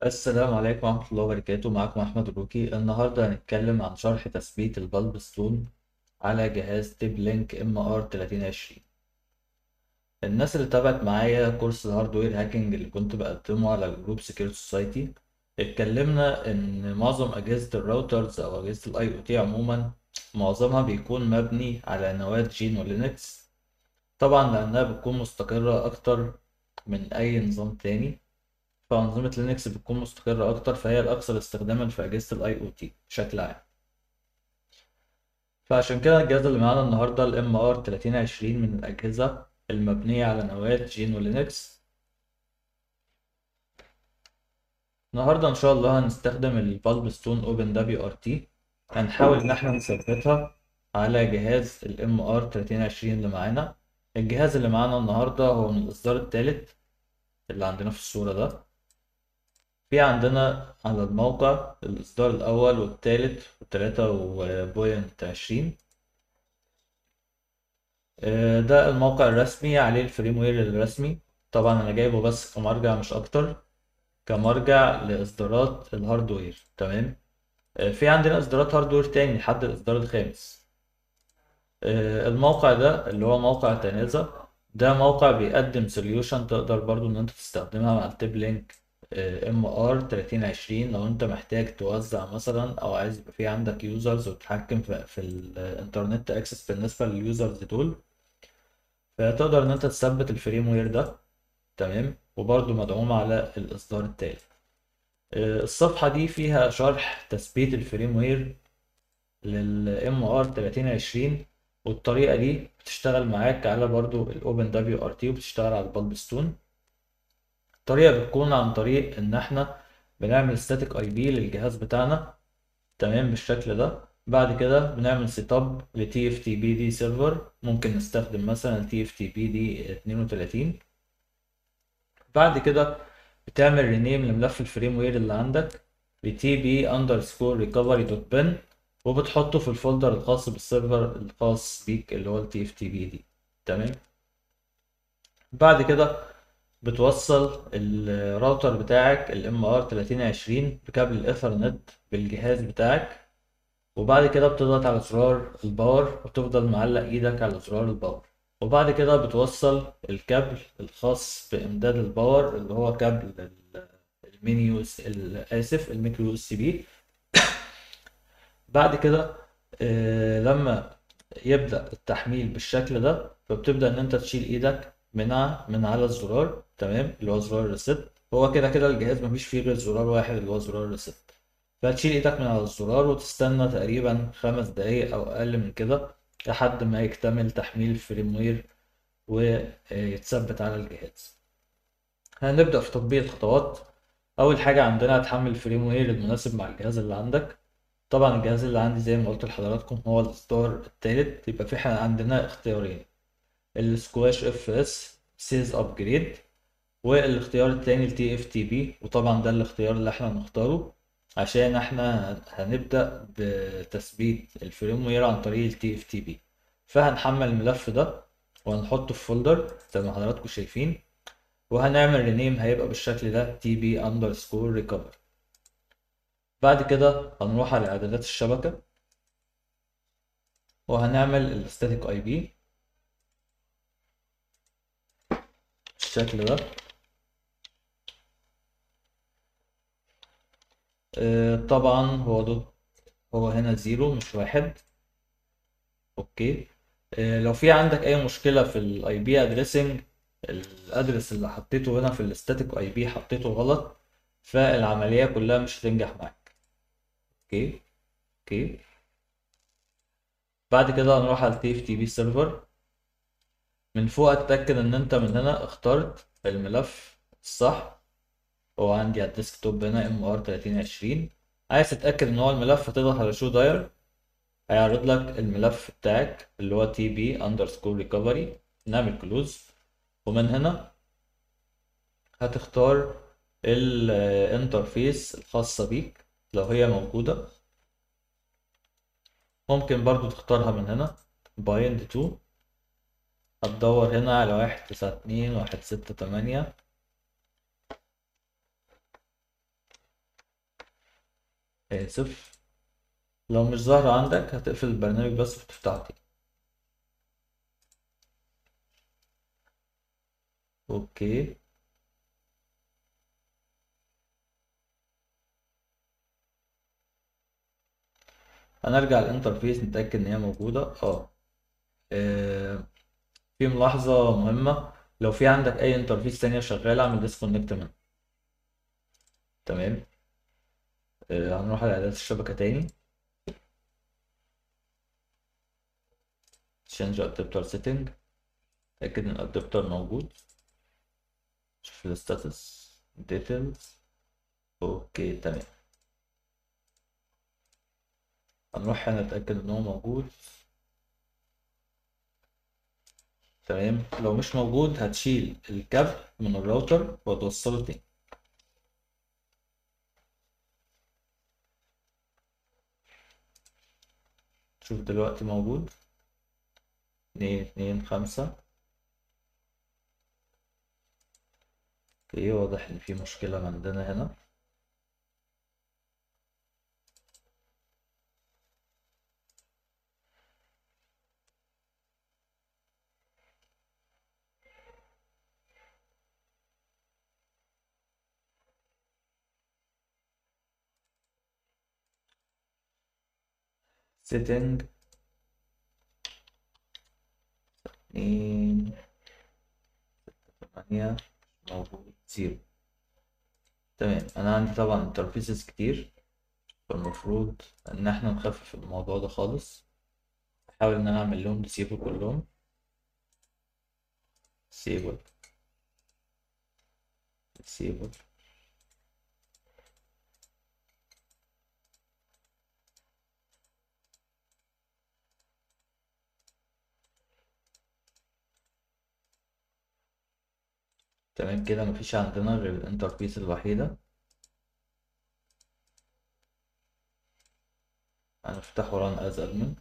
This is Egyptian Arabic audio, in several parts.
السلام عليكم ورحمة الله وبركاته معكم أحمد الروكي النهاردة هنتكلم عن شرح تثبيت البلب ستون على جهاز تيب لينك ام ار 3020 الناس اللي تابعت معايا كورس الهاردوير هاكينج اللي كنت بقدمه على جروب سكيورتي سوسايتي اتكلمنا ان معظم اجهزة الراوترز او اجهزة الاي او تي عموما معظمها بيكون مبني على نواة جين ولينكس طبعا لانها بتكون مستقرة اكتر من اي نظام تاني فأنظمة لينكس بتكون مستقرة أكتر فهي الأكثر استخداما في أجهزة ال IoT بشكل عام فعشان كده الجهاز اللي معانا النهاردة ال MR 3020 من الأجهزة المبنية على نواة جين ولينكس النهاردة إن شاء الله هنستخدم البالب ستون اوبن دبليو ار تي هنحاول إن احنا نثبتها على جهاز ال MR 3020 اللي معانا الجهاز اللي معانا النهاردة هو من الإصدار الثالث اللي عندنا في الصورة ده في عندنا على الموقع الإصدار الأول والتالت والتلاتة وبوينت عشرين ده الموقع الرسمي عليه الفريم وير الرسمي طبعا أنا جايبه بس كمرجع مش أكتر كمرجع لإصدارات الهاردوير تمام آه، في عندنا إصدارات هاردوير تاني لحد الإصدار الخامس آه، الموقع ده اللي هو موقع تنازع ده موقع بيقدم سوليوشن تقدر برضو ان انت تستخدمها مع التيب لينك ام ار 3020 لو انت محتاج توزع مثلا او عايز يبقى في عندك يوزرز وتتحكم في, في الانترنت اكسس بالنسبه لليوزرز دول فتقدر ان انت تثبت الفريم وير ده تمام وبرضو مدعوم على الاصدار التالي الصفحه دي فيها شرح تثبيت الفريم وير للام ار 3020 والطريقه دي بتشتغل معاك على برضو الاوبن دبليو ار تي وبتشتغل على البالب ستون الطريقة بتكون عن طريق إن إحنا بنعمل static اي بي للجهاز بتاعنا تمام بالشكل ده بعد كده بنعمل سيت اب ل TFTP دي سيرفر ممكن نستخدم مثلا TFTP دي 32 بعد كده بتعمل رينيم لملف الفريم وير اللي عندك ب tb underscore recovery dot bin وبتحطه في الفولدر الخاص بالسيرفر الخاص بيك اللي هو ال TFTP دي تمام بعد كده بتوصل الراوتر بتاعك ال MR 3020 بكابل الايثرنت بالجهاز بتاعك وبعد كده بتضغط على زرار الباور وتفضل معلق ايدك على زرار الباور وبعد كده بتوصل الكابل الخاص بامداد الباور اللي هو كابل الميني اسف الميكرو يو اس بي بعد كده آه، لما يبدأ التحميل بالشكل ده فبتبدأ ان انت تشيل ايدك من من على الزرار تمام اللي هو زرار الريست هو كده كده الجهاز مفيش فيه غير زرار واحد اللي هو زرار الريست فهتشيل ايدك من على الزرار وتستنى تقريبا خمس دقايق او اقل من كده لحد ما يكتمل تحميل الفريم وير ويتثبت على الجهاز هنبدأ في تطبيق الخطوات اول حاجة عندنا هتحمل الفريم وير المناسب مع الجهاز اللي عندك طبعا الجهاز اللي عندي زي ما قلت لحضراتكم هو الاصدار التالت يبقى في عندنا اختيارين السكواش اف اس سيز ابجريد والاختيار التاني التي اف تي بي وطبعا ده الاختيار اللي احنا نختاره عشان احنا هنبدأ بتثبيت الفريم وير عن طريق التي اف تي بي فهنحمل الملف ده وهنحطه في فولدر زي ما حضراتكم شايفين وهنعمل رينيم هيبقى بالشكل ده تي بي اندرسكور ريكفر بعد كده هنروح على اعدادات الشبكة وهنعمل الستاتيك اي بي بالشكل ده آه، طبعا هو دوت هو هنا زيرو مش واحد اوكي آه، لو في عندك اي مشكلة في الاي بي ادريسنج الادرس اللي حطيته هنا في الستاتيك اي بي حطيته غلط فالعملية كلها مش هتنجح معاك اوكي اوكي بعد كده هنروح على التي اف تي بي سيرفر من فوق اتاكد ان انت من هنا اخترت الملف الصح هو عندي على الديسكتوب هنا ام ار 3020 عايز تتاكد ان هو الملف هتضغط على شو داير هيعرض لك الملف بتاعك اللي هو تي بي اندرسكور ريكفري نعمل كلوز ومن هنا هتختار الانترفيس الخاصة بيك لو هي موجودة ممكن برضو تختارها من هنا bind to هتدور هنا على واحد تسعة اتنين واحد ستة تمانية آسف لو مش ظاهرة عندك هتقفل البرنامج بس وتفتحه تاني اوكي هنرجع الانترفيس نتأكد ان هي موجودة اه آه، في ملاحظة مهمة لو في عندك اي انترفيس تانية شغالة اعمل ديسكونكت منها تمام آه، هنروح على اعدادات الشبكة تاني change adapter setting اتأكد ان الادابتر موجود شوف الستاتس details اوكي تمام هنروح هنا نتأكد ان هو موجود تمام لو مش موجود هتشيل الكابل من الراوتر وتوصله تاني شوف دلوقتي موجود اتنين اتنين خمسة اوكي واضح ان في مشكلة عندنا هنا setting اتنين تمانية موجود زيرو تمام انا عندي طبعا انترفيسز كتير فالمفروض ان احنا نخفف الموضوع ده خالص احاول ان انا اعمل لهم ديسيبل كلهم disable disable تمام كده مفيش عندنا غير الانترفيس الوحيدة هنفتحه run as admin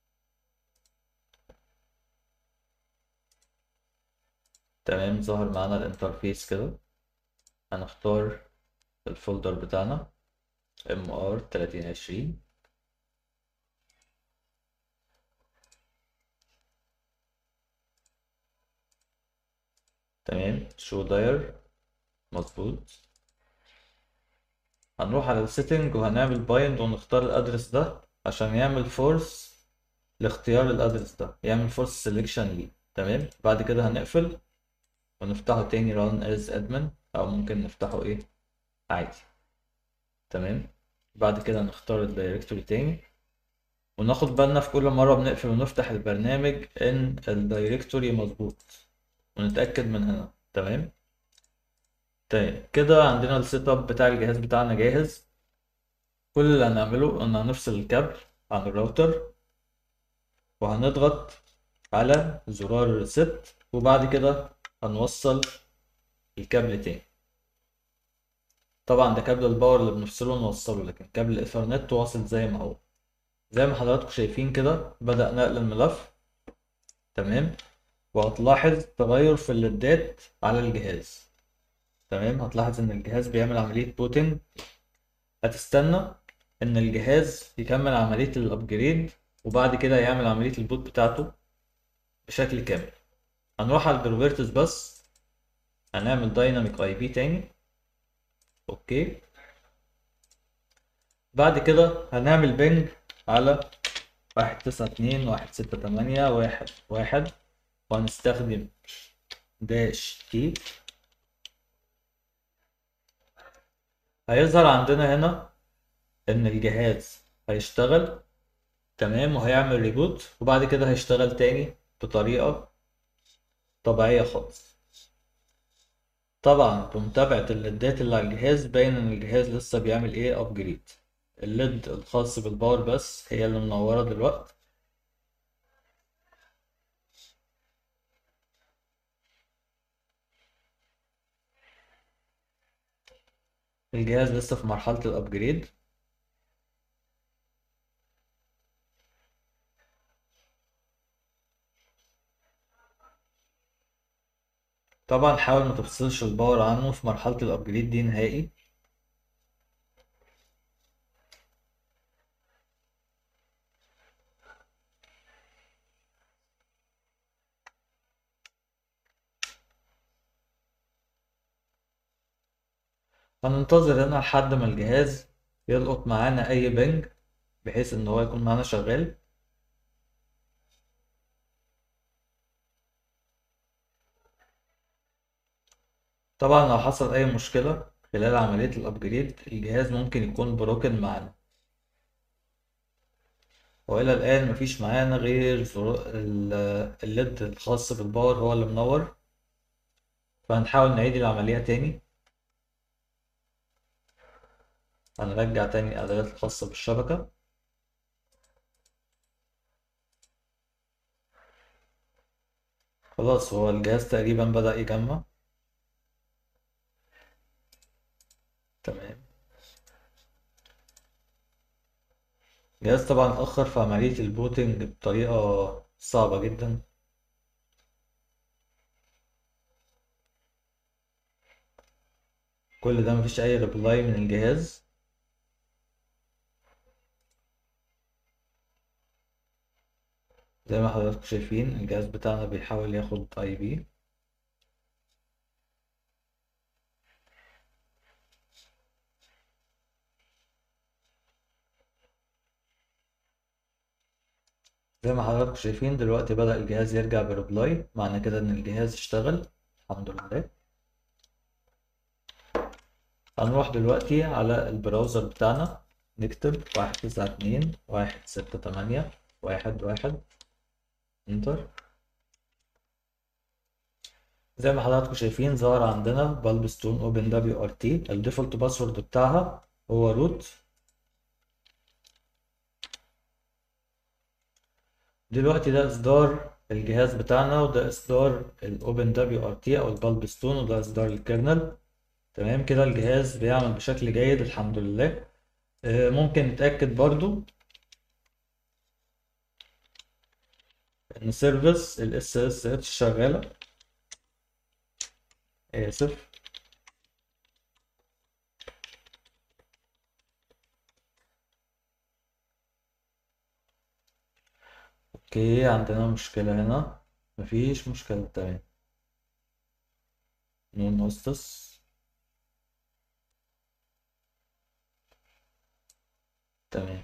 تمام ظهر معانا الانترفيس كده هنختار الفولدر بتاعنا mr 3020 تمام شو داير مظبوط هنروح على السيتنج وهنعمل بايند ونختار الادرس ده عشان يعمل فورس لاختيار الادرس ده يعمل فورس سيلكشن ليه تمام بعد كده هنقفل ونفتحه تاني run as admin او ممكن نفتحه ايه عادي تمام بعد كده نختار الدايركتوري تاني وناخد بالنا في كل مرة بنقفل ونفتح البرنامج ان الدايركتوري مظبوط ونتأكد من هنا تمام طيب كده عندنا السيت اب بتاع الجهاز بتاعنا جاهز كل اللي هنعمله ان هنفصل الكابل عن الراوتر وهنضغط على زرار ريست وبعد كده هنوصل الكابل تاني طبعا ده كابل الباور اللي بنفصله ونوصله لكن كابل الايثرنت واصل زي ما هو زي ما حضراتكم شايفين كده بدأ نقل الملف تمام وهتلاحظ تغير في الليدات على الجهاز تمام هتلاحظ ان الجهاز بيعمل عملية بوتنج هتستنى ان الجهاز يكمل عملية الابجريد وبعد كده يعمل عملية البوت بتاعته بشكل كامل هنروح على البروفيرتس بس هنعمل دايناميك اي بي تاني اوكي بعد كده هنعمل بنج على واحد تسعة اتنين واحد ستة تمانية واحد واحد وهنستخدم داش تي هيظهر عندنا هنا ان الجهاز هيشتغل تمام وهيعمل ريبوت وبعد كده هيشتغل تاني بطريقة طبيعية خالص طبعا بمتابعة الليدات اللي على الجهاز باين ان الجهاز لسه بيعمل ايه ابجريد الليد الخاص بالباور بس هي اللي منورة دلوقتي الجهاز لسه في مرحلة الابجريد طبعا حاول ما تفصلش الباور عنه في مرحلة الابجريد دي نهائي هننتظر هنا لحد ما الجهاز يلقط معانا اي بنج بحيث ان هو يكون معانا شغال طبعا لو حصل اي مشكلة خلال عملية الابجريد الجهاز ممكن يكون بروكن معانا والى الان مفيش معانا غير زر- ال- الليد الخاص بالباور هو اللي منور فهنحاول نعيد العملية تاني هنرجع تاني الإعدادات الخاصة بالشبكة خلاص هو الجهاز تقريبا بدأ يجمع تمام الجهاز طبعا اتأخر في عملية البوتنج بطريقة صعبة جدا كل ده مفيش أي ريبلاي من الجهاز زي ما حضراتكم شايفين الجهاز بتاعنا بيحاول ياخد اي بي زي ما حضراتكم شايفين دلوقتي بدأ الجهاز يرجع بريبلاي معنى كده ان الجهاز اشتغل الحمد لله هنروح دلوقتي على البراوزر بتاعنا نكتب واحد تسعة اتنين واحد ستة تمانية واحد واحد انتر زي ما حضراتكم شايفين ظهر عندنا بالب ستون اوبن دبليو ار تي الديفولت باسورد بتاعها هو روت دلوقتي ده اصدار الجهاز بتاعنا وده اصدار الاوبن دبليو ار تي او البالب ستون وده اصدار الكيرنل تمام كده الجهاز بيعمل بشكل جيد الحمد لله آه، ممكن نتأكد برضو ان سيرفيس الاس اس اتش شغالة اسف اوكي عندنا مشكلة هنا مفيش مشكلة تمام نون هوستس تمام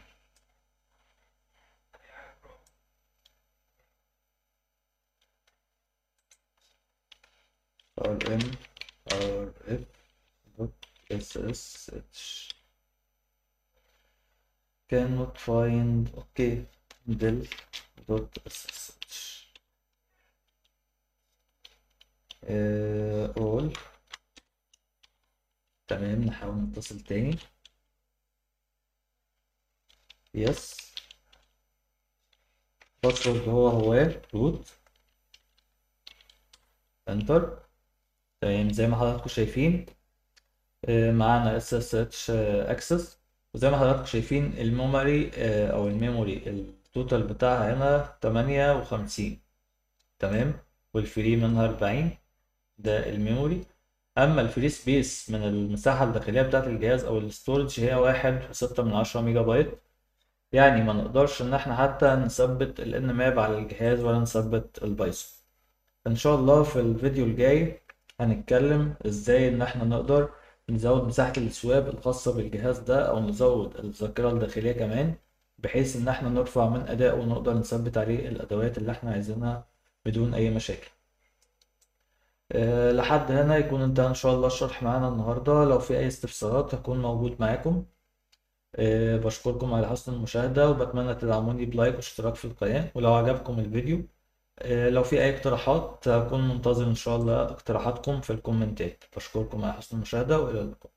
rm rf dot ssh cannot find okay del dot ssh آه، all تمام نحاول نتصل تاني يس باسورد هو هو روت انتر تمام زي ما حضراتكم شايفين آه، معانا اس اس اتش اكسس وزي ما حضراتكم شايفين الميموري آه، او الميموري التوتال بتاعها هنا 58 تمام والفري منها 40 ده الميموري اما الفري سبيس من المساحه الداخليه بتاعه الجهاز او الاستورج هي واحد وستة من عشرة ميجا بايت يعني ما نقدرش ان احنا حتى نثبت الان ماب على الجهاز ولا نثبت البايثون ان شاء الله في الفيديو الجاي هنتكلم ازاي ان احنا نقدر نزود مساحة السواب الخاصة بالجهاز ده او نزود الذاكرة الداخلية كمان بحيث ان احنا نرفع من ادائه ونقدر نثبت عليه الادوات اللي احنا عايزينها بدون اي مشاكل أه لحد هنا يكون انتهى ان شاء الله الشرح معانا النهاردة لو في اي استفسارات هكون موجود معاكم أه بشكركم على حسن المشاهدة وبتمنى تدعموني بلايك واشتراك في القناة ولو عجبكم الفيديو أه لو في اي اقتراحات هكون منتظر ان شاء الله اقتراحاتكم في الكومنتات بشكركم على حسن المشاهدة والى اللقاء